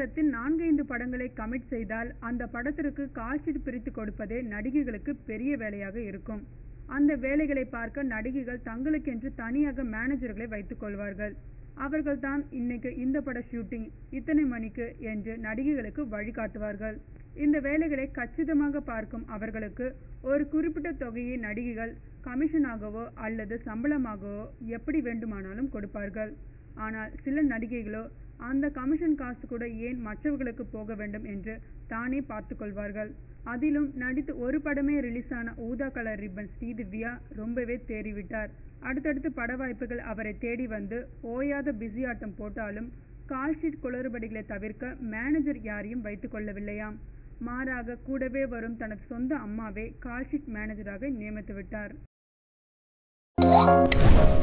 காலத்தில் நான்கைந்து படங்களை கமிட் செய்தால் அந்த படத்திற்கு கால்ஷீட் பிரித்து கொடுப்பதே நடிகைகளுக்கு பெரிய வேலையாக இருக்கும் அந்த வேலைகளை பார்க்க நடிகைகள் தங்களுக்கென்று தனியாக மேனேஜர்களை வைத்துக் கொள்வார்கள் அவர்கள்தான் இன்னைக்கு இந்த பட ஷூட்டிங் இத்தனை மணிக்கு என்று நடிகைகளுக்கு வழிகாட்டுவார்கள் இந்த வேலைகளை கச்சிதமாக பார்க்கும் அவர்களுக்கு ஒரு குறிப்பிட்ட தொகையை நடிகைகள் கமிஷனாகவோ அல்லது சம்பளமாகவோ எப்படி வேண்டுமானாலும் கொடுப்பார்கள் ஆனால் சில நடிகைகளோ அந்த கமிஷன் காசு கூட ஏன் மற்றவர்களுக்கு போக வேண்டும் என்று தானே பார்த்து கொள்வார்கள் அதிலும் நடித்து ஒரு படமே ரிலீஸ் ஆன ஊதா கலர் ரிப்பன் ஸ்ரீதிவ்யா ரொம்பவே தேறிவிட்டார் அடுத்தடுத்து பட வாய்ப்புகள் அவரை தேடி வந்து ஓயாத பிஸி ஆட்டம் போட்டாலும் கால்ஷீட் குளறுபடிகளை தவிர்க்க மேனேஜர் யாரையும் வைத்துக் கொள்ளவில்லையாம் மாறாக கூடவே வரும் தனது சொந்த அம்மாவே கால்ஷீட் மேனேஜராக நியமித்து விட்டார்